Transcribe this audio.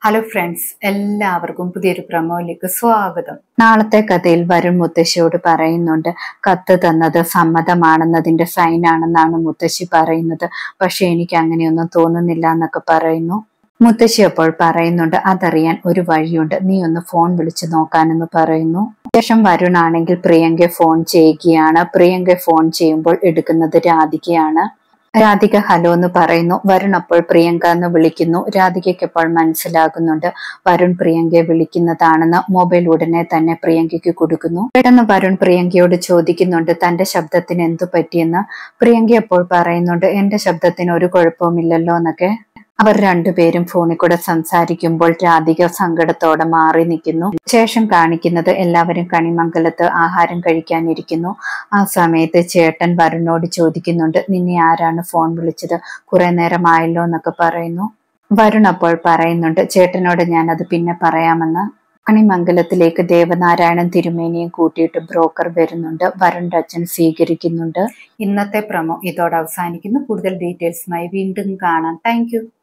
hello friends എല്ലാവർക്കും പുതിയൊരു പ്രമോയിലേക്ക് സ്വാഗതം നാളത്തെ കഥയിൽ വരുൺ മുത്തശ്ശിയോട് പറയുന്നുണ്ട് കത്ത് തന്നത് സമ്മതമാണെന്നതിന്റെ സൈൻ ആണെന്നാണ് മുത്തശ്ശി പറയുന്നത് പക്ഷെ എനിക്ക് അങ്ങനെയൊന്നും തോന്നുന്നില്ല എന്നൊക്കെ പറയുന്നു മുത്തശ്ശി അപ്പോൾ പറയുന്നുണ്ട് അതറിയാൻ ഒരു വഴിയുണ്ട് നീ ഒന്ന് ഫോൺ വിളിച്ചു നോക്കാനെന്ന് പറയുന്നു ശേഷം വരുൺ ആണെങ്കിൽ പ്രിയങ്കയെ ഫോൺ ചെയ്യുകയാണ് പ്രിയങ്കയെ ഫോൺ ചെയ്യുമ്പോൾ എടുക്കുന്നത് രാധികയാണ് രാധിക ഹലോ എന്ന് പറയുന്നു വരുൺ അപ്പോൾ പ്രിയങ്ക എന്ന് വിളിക്കുന്നു രാധികയ്ക്ക് അപ്പോൾ മനസ്സിലാകുന്നുണ്ട് വരുൺ പ്രിയങ്കയെ വിളിക്കുന്നതാണെന്ന് മൊബൈൽ ഉടനെ തന്നെ പ്രിയങ്കയ്ക്ക് കൊടുക്കുന്നു പെട്ടെന്ന് വരുൺ പ്രിയങ്കയോട് ചോദിക്കുന്നുണ്ട് തന്റെ ശബ്ദത്തിന് എന്തു പറ്റിയെന്ന് പ്രിയങ്ക അപ്പോൾ പറയുന്നുണ്ട് എന്റെ ശബ്ദത്തിന് ഒരു കുഴപ്പവുമില്ലല്ലോ എന്നൊക്കെ അവർ രണ്ടുപേരും ഫോണിൽ കൂടെ സംസാരിക്കുമ്പോൾ രാധിക സങ്കടത്തോടെ മാറി നിൽക്കുന്നു ശേഷം കാണിക്കുന്നത് എല്ലാവരും കണിമംഗലത്ത് ആഹാരം കഴിക്കാനിരിക്കുന്നു ആ സമയത്ത് ചേട്ടൻ വരുണിനോട് ചോദിക്കുന്നുണ്ട് നിന്നെ ആരാണ് ഫോൺ വിളിച്ചത് കുറെ നേരമായല്ലോ എന്നൊക്കെ പറയുന്നു വരുൺ അപ്പോൾ പറയുന്നുണ്ട് ചേട്ടനോട് ഞാൻ അത് പിന്നെ പറയാമെന്ന് കണിമംഗലത്തിലേക്ക് ദേവനാരായണൻ തിരുമേനിയും കൂട്ടിയിട്ട് ബ്രോക്കർ വരുന്നുണ്ട് വരുണിന്റെ അച്ഛൻ സ്വീകരിക്കുന്നുണ്ട് ഇന്നത്തെ പ്രമോ ഇതോടെ അവസാനിക്കുന്നു കൂടുതൽ ഡീറ്റെയിൽസുമായി വീണ്ടും കാണാം താങ്ക്